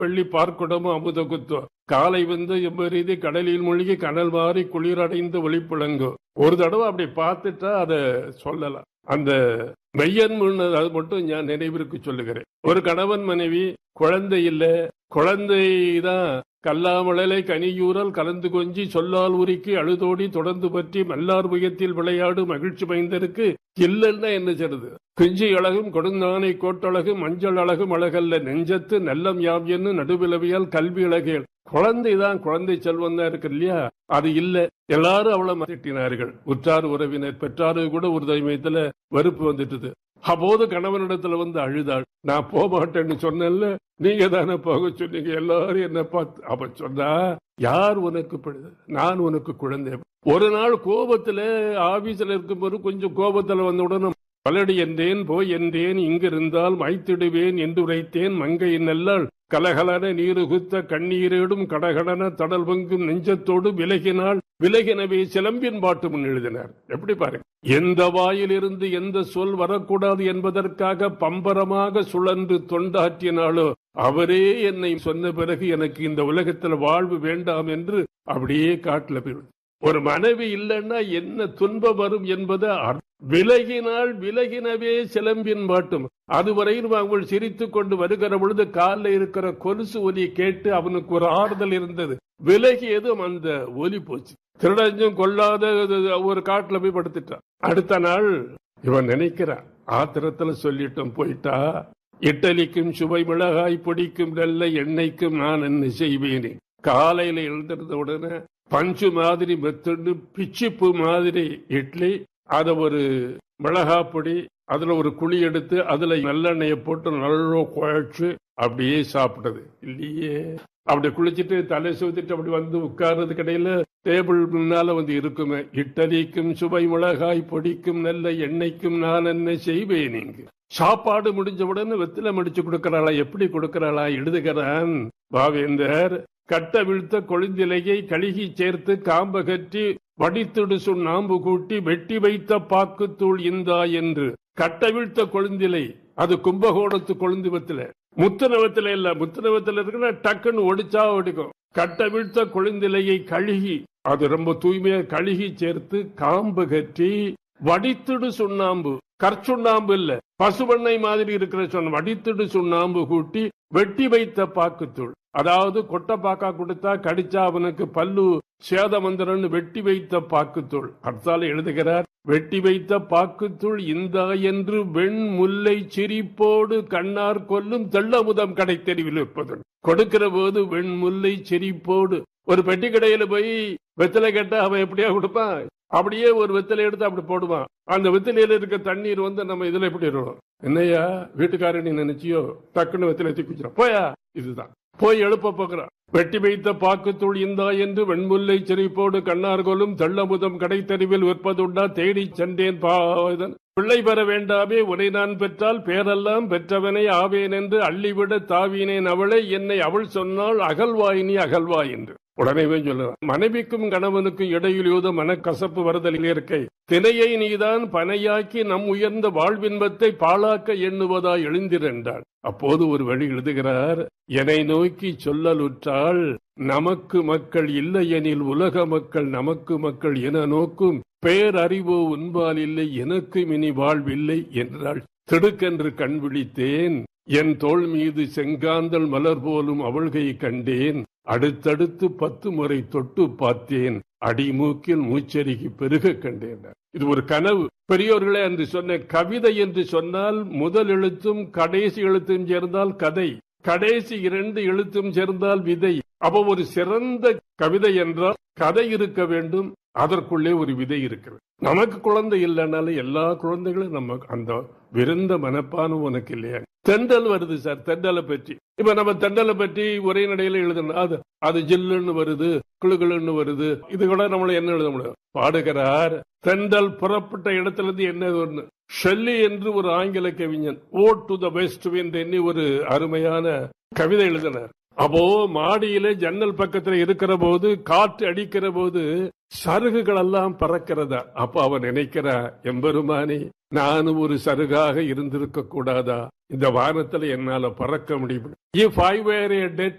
வெள்ளி பார்க்குடமும் அமுத குத்தோ காலை வந்து எவ்வரீதி கடலில் மூழ்கி கனல் மாறி குளிரடைந்து ஒளிப்புழங்கோ ஒரு தடவை அப்படி பார்த்துட்டா அதை சொல்லலாம் அந்த மெய்யன் முன்னு அது மட்டும் நான் நினைவிற்கு சொல்லுகிறேன் ஒரு கணவன் மனைவி குழந்தை இல்ல குழந்தை தான் கல்லாமழலை கனியூரல் கலந்து கொஞ்சி சொல்லால் உருக்கி அழுதோடி தொடர்ந்து பற்றி மல்லார் புயத்தில் விளையாடு மகிழ்ச்சி மைந்தருக்கு இல்லைன்னா என்ன செய்றது குஞ்சி அழகும் கொடுந்தானை கோட்டழகும் மஞ்சள் அழகும் அழகல்ல நெஞ்சத்து நல்லம் யாம் என்று நடுவிலவியால் கல்வி அழகேள் குழந்தைதான் குழந்தை செல்வம் தான் இருக்கு இல்லையா அது இல்ல எல்லாரும் அவளை திட்டினார்கள் உற்றார் உறவினர் பெற்றாரு கூட ஒரு தயமயத்துல வெறுப்பு வந்துட்டுது அப்போது கணவனிடத்துல வந்து அழுதாள் நான் போக மாட்டேன்னு சொன்னேன்ல நீங்க தானே போக சொன்னீங்க எல்லாரும் என்ன பார்த்து அப்ப சொன்னா யார் உனக்கு பழுது நான் உனக்கு குழந்தை ஒரு நாள் கோபத்துல ஆபீஸ்ல இருக்கும்போது கொஞ்சம் கோபத்துல வந்த உடனே பலடி என்றேன் போய் என்றேன் இங்கிருந்தால் மைத்திடுவேன் என்று உரைத்தேன் மங்கை நல்லாள் கலகலன நீருகுத்த கண்ணீரேடும் கடகடன தடல் பொங்கும் நெஞ்சத்தோடு விலகினாள் விலகினவே சிலம்பின் பாட்டு முன் எழுதினார் எப்படி பாருங்க எந்த வாயிலிருந்து எந்த சொல் வரக்கூடாது என்பதற்காக பம்பரமாக சுழன்று தொண்டாற்றினாலோ அவரே என்னை சொன்ன பிறகு எனக்கு இந்த உலகத்தில் வாழ்வு வேண்டாம் என்று அப்படியே காட்டுல போயிடும் ஒரு மனைவி இல்லைன்னா என்ன துன்பம் வரும் என்பதை விலகினால் விலகினவே சிலம்பின் பாட்டும் அதுவரையில் அவங்கள் சிரித்துக் கொண்டு வருகிற பொழுது காலில் இருக்கிற கொலுசு ஒலி கேட்டு அவனுக்கு ஒரு ஆறுதல் இருந்தது விலகியதும் அந்த ஒலி போச்சு திருடஞ்சும் கொள்ளாத ஒரு காட்டுல போய் படுத்துட்டான் அடுத்த நாள் இவன் நினைக்கிறான் ஆத்திரத்துல சொல்லிட்டும் போயிட்டா இட்டலிக்கும் சுவை மிளகாய் பொடிக்கும் நல்ல எண்ணெய்க்கும் நான் என்ன செய்வேனே காலையில எழுந்திருந்த உடனே பஞ்சு மாதிரி மெத்துண்டு பிச்சிப்பு மாதிரி இட்லி அத ஒரு மிளகா பொடி அதுல ஒரு குழி எடுத்து அதுல நல்லெண்ணெயை போட்டு நல்லா குழைச்சு அப்படியே சாப்பிட்டது இல்லையே அப்படி குளிச்சுட்டு தலை சுத்திட்டு அப்படி வந்து உட்கார்றது கடையில டேபிள் முன்னால வந்து இருக்குமே இட்டலிக்கும் சுவை மிளகாய் பொடிக்கும் நல்ல எண்ணெய்க்கும் நான் என்ன செய்வேன் இங்கு சாப்பாடு முடிஞ்ச உடனே வெத்தில முடிச்சு கொடுக்கறாளா எப்படி கொடுக்கறாளா எழுதுகிறான் பாவேந்தர் கட்ட வீழ்த்த கொழுந்திலையை கழுகி சேர்த்து காம்பகற்றி வடித்துடு சுண்ணாம்பு கூட்டி வெட்டி வைத்த பாக்குத்தூள் இந்தா என்று கட்ட வீழ்த்த கொழுந்திலை அது கும்பகோணத்து கொழுந்துவத்துல முத்துனவத்துல இல்ல முத்துனவத்துல இருக்குன்னா டக்குன்னு ஒடிச்சா ஒடிக்கும் கட்ட வீழ்த்த கொழுந்திலையை கழுகி அது ரொம்ப தூய்மையா கழுகி சேர்த்து காம்பு கற்றி வடித்துடு சுண்ணாம்பு கற்சுண்ணாம்பு இல்ல பசுவண்ணை மாதிரி இருக்கிற சொன்ன வடித்துடு சுண்ணாம்பு கூட்டி வெட்டி வைத்த பாக்குத்தூள் அதாவது கொட்டை பாக்கா கொடுத்தா கடிச்சா அவனுக்கு பல்லு சேதமந்திரன் வெட்டி வைத்த பாக்குத்தூள் அடுத்தால எழுதுகிறார் வெட்டி வைத்த பாக்குத்தூள் இந்தா என்று வெண் முல்லை சிரிப்போடு கண்ணார் கொல்லும் தெள்ளமுதம் கடை தெருவில் இருப்பது கொடுக்கிற போது வெண் முல்லை சிரிப்போடு ஒரு பெட்டி கடையில போய் வெத்தலை கேட்டா அவன் எப்படியா கொடுப்பான் அப்படியே ஒரு வெத்தலை எடுத்து அப்படி போடுவான் அந்த வெத்தலையில இருக்க தண்ணீர் வந்து நம்ம இதுல எப்படி இருக்கும் என்னையா வீட்டுக்காரன் நீ நினைச்சியோ டக்குன்னு வெத்தலை தூக்கிச்சிடும் போயா இதுதான் போய் எழுப்ப போகிறான் வெட்டி வைத்த பாக்குத்தூள் இந்தா என்று வெண்முல்லை சிரிப்போடு கண்ணார் கொலும் தெள்ளமுதம் கடைத்தறிவில் விற்பதுண்டா தேடி சென்றேன் பாவதன் பிள்ளை பெற வேண்டாமே உனை நான் பெற்றால் பேரெல்லாம் பெற்றவனை ஆவேன் என்று அள்ளிவிட தாவினேன் அவளை என்னை அவள் சொன்னால் அகல்வாய் நீ அகல்வாய் என்று உடனே சொல்லுறான் மனைவிக்கும் கணவனுக்கும் இடையில் யூத மனக்கசப்பு வருதல் இயற்கை தினையை நீதான் பனையாக்கி நம் உயர்ந்த வாழ்வின்பத்தை பாழாக்க எண்ணுவதா எழுந்திருந்தாள் அப்போது ஒரு வழி எழுதுகிறார் என்னை நோக்கி சொல்லலுற்றால் நமக்கு மக்கள் இல்லையெனில் உலக மக்கள் நமக்கு மக்கள் என நோக்கும் பேரறிவோ உன்பால் இல்லை எனக்கு இனி வாழ்வில்லை என்றாள் திடுக்கென்று கண் விழித்தேன் என் தோள் மீது செங்காந்தல் மலர் போலும் அவள்கை கண்டேன் அடுத்தடுத்து பத்து முறை தொட்டு பார்த்தேன் அடிமூக்கில் மூச்சருகி பெருக கண்டேன் இது ஒரு கனவு பெரியோர்களே என்று சொன்ன கவிதை என்று சொன்னால் முதல் எழுத்தும் கடைசி எழுத்தும் சேர்ந்தால் கதை கடைசி இரண்டு எழுத்தும் சேர்ந்தால் விதை அப்போ ஒரு சிறந்த கவிதை என்றால் கதை இருக்க வேண்டும் அதற்குள்ளே ஒரு விதை இருக்கிறது நமக்கு குழந்தை இல்லைனாலும் எல்லா குழந்தைகளும் நம்ம அந்த விருந்த மனப்பானும் உனக்கு இல்லையா தெண்டல் வருது சார் தெண்டலை பற்றி இப்ப நம்ம தெண்டலை பற்றி ஒரே நடையில எழுதணும் அது அது ஜில்லுன்னு வருது குழுகுழுன்னு வருது இது கூட நம்மள என்ன எழுத முடியும் பாடுகிறார் தெண்டல் புறப்பட்ட இடத்துல இருந்து என்ன ஒண்ணு ஷெல்லி என்று ஒரு ஆங்கில கவிஞன் ஓ டு த பெஸ்ட் என்று எண்ணி ஒரு அருமையான கவிதை எழுதினார் அப்போ மாடியில ஜன்னல் பக்கத்துல இருக்கிற போது காற்று அடிக்கிற போது சருகுகள் எல்லாம் பறக்கிறதா அப்ப அவன் நினைக்கிறா எம்பெருமானி நானும் ஒரு சருகாக இருந்திருக்க கூடாதா இந்த வானத்துல என்னால பறக்க முடியும் if I where A dead